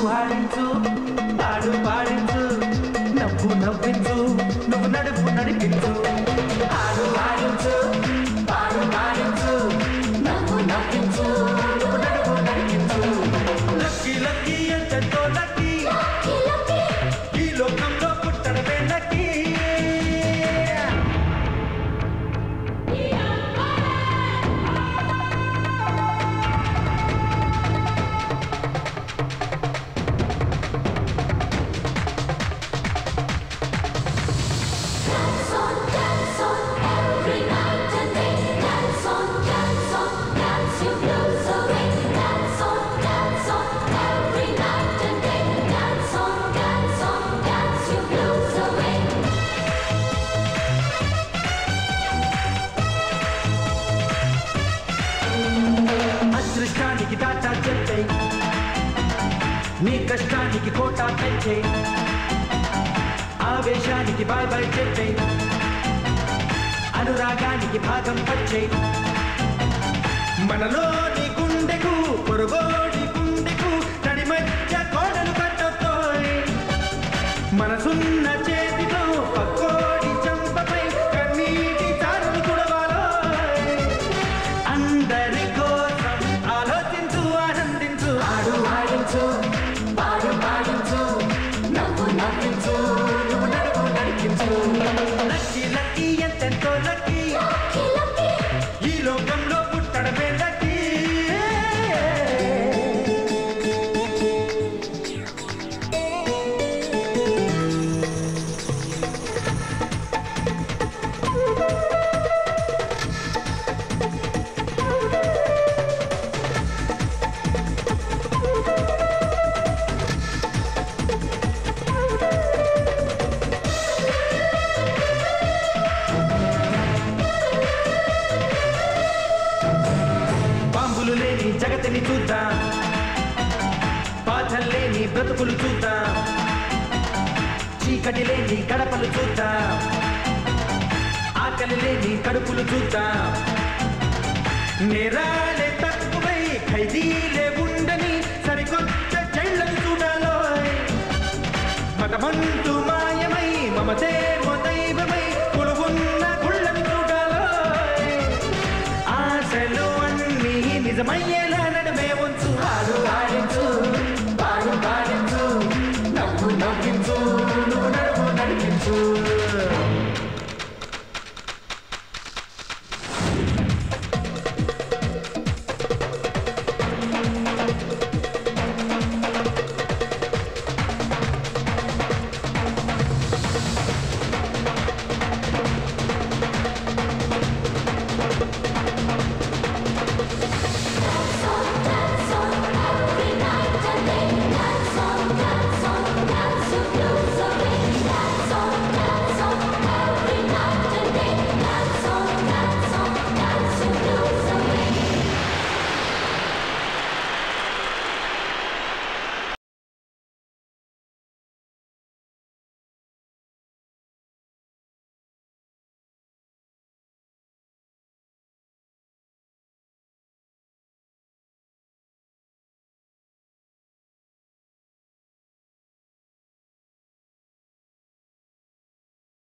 ఆడించు పాడు పాడించు నవ్వు నవ్వించు నువ్వు నడుపు నడిపించు ఆడు ఆడించు పాడు పాడించు నవ్వు నవ్వించు నువ్వు నడుపు నడిపించు లక్కీ లక్కీ ఎంతో లక్కీ ఈ లోకంలో పుట్టడమే lucky Dance on, dance on, every night and day. Dance on, dance on, dance your blues away. Dance on, dance on, every night and day. Dance on, dance on, dance your blues away. అదృష్టానికి టాటా చెప్పే నీ కష్టానికి quota పెంచే ఆవేశానికి bye bye చెప్పే అనురాగానికి భాగం పచ్చే మనలోని గుండెకు పొరుగోడి గుండెకు తడి మధ్య కోడలు కట్టతోయ్ మనసున్న చేతితో పక్కోడి చంపపై కన్నీటి చారులు తుడవాలోయ్ అందరి కోసం ఆలోచించు ఆనందించు ఆడు ఆడించు పాడు పాడించు నవ్వు నవ్వించు నువ్వు నడుపు నడిపించు లక్కీ లక్కీ ఎంతెంతో లక్కీ Lucky, lucky. ఈ లోకంలో పుట్టడమే లక్కీ బాంబులు లేని జగతిని చూద్దాం బాధలు లేని బ్రతుకులు చూద్దాం చీకటి లేని గడపలు చూద్దాం ఆకలి లేని కడుపులు చూద్దాం నేరాలే తక్కువై ఖైదీలే ఉండని సరికొత్త జైళ్ళను చూడాలో మతమంటూ